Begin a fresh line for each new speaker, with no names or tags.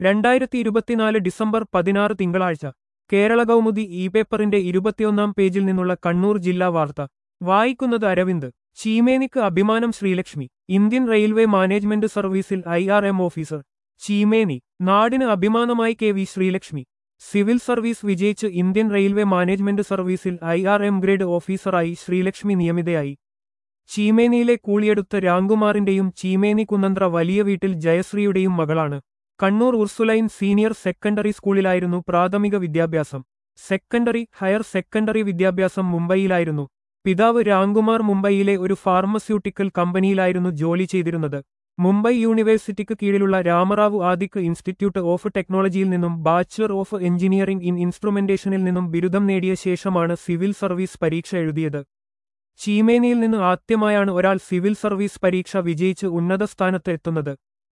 രണ്ടായിരത്തി ഇരുപത്തിനാല് ഡിസംബർ പതിനാറ് തിങ്കളാഴ്ച കേരള കൗമുദി ഇ പേപ്പറിന്റെ ഇരുപത്തിയൊന്നാം പേജിൽ നിന്നുള്ള കണ്ണൂർ ജില്ലാ വാർത്ത വായിക്കുന്നത് അരവിന്ദ് ചീമേനിക്ക് അഭിമാനം ശ്രീലക്ഷ്മി ഇന്ത്യൻ റെയിൽവേ മാനേജ്മെന്റ് സർവീസിൽ I R M officer Cheemeni നാടിന് അഭിമാനമായി K V Sreelakshmi civil service വിജയിച്ച് ഇന്ത്യൻ റെയിൽവേ മാനേജ്മെന്റ് സർവീസിൽ ഐ ആർ എം ഗ്രേഡ് ഓഫീസറായി ശ്രീലക്ഷ്മി നിയമിതയായി ചീമേനിയിലെ കൂളിയെടുത്ത് രാംകുമാറിന്റെയും ചീമേനി കുന്നന്ത്ര വലിയ വീട്ടിൽ ജയശ്രീയുടെയും മകളാണ് കണ്ണൂർ ഉർസുലൈൻ സീനിയർ സെക്കൻഡറി സ്കൂളിലായിരുന്നു പ്രാഥമിക വിദ്യാഭ്യാസം സെക്കൻഡറി ഹയർ സെക്കൻഡറി വിദ്യാഭ്യാസം മുംബൈയിലായിരുന്നു പിതാവ് രാംകുമാർ മുംബൈയിലെ ഒരു ഫാർമസ്യൂട്ടിക്കൽ കമ്പനിയിലായിരുന്നു ജോലി ചെയ്തിരുന്നത് മുംബൈ യൂണിവേഴ്സിറ്റിക്ക് കീഴിലുള്ള രാമറാവു ആദിക്ക് ഇൻസ്റ്റിറ്റ്യൂട്ട് ഓഫ് ടെക്നോളജിയിൽ നിന്നും ബാച്ചിലർ ഓഫ് എഞ്ചിനീയറിംഗ് ഇൻ ഇൻസ്ട്രുമെന്റേഷനിൽ നിന്നും ബിരുദം നേടിയ ശേഷമാണ് സിവിൽ സർവീസ് പരീക്ഷ എഴുതിയത് ചീമേനിയിൽ നിന്ന് ആദ്യമായാണ് ഒരാൾ സിവിൽ സർവീസ് പരീക്ഷ വിജയിച്ച് ഉന്നത സ്ഥാനത്ത് എത്തുന്നത്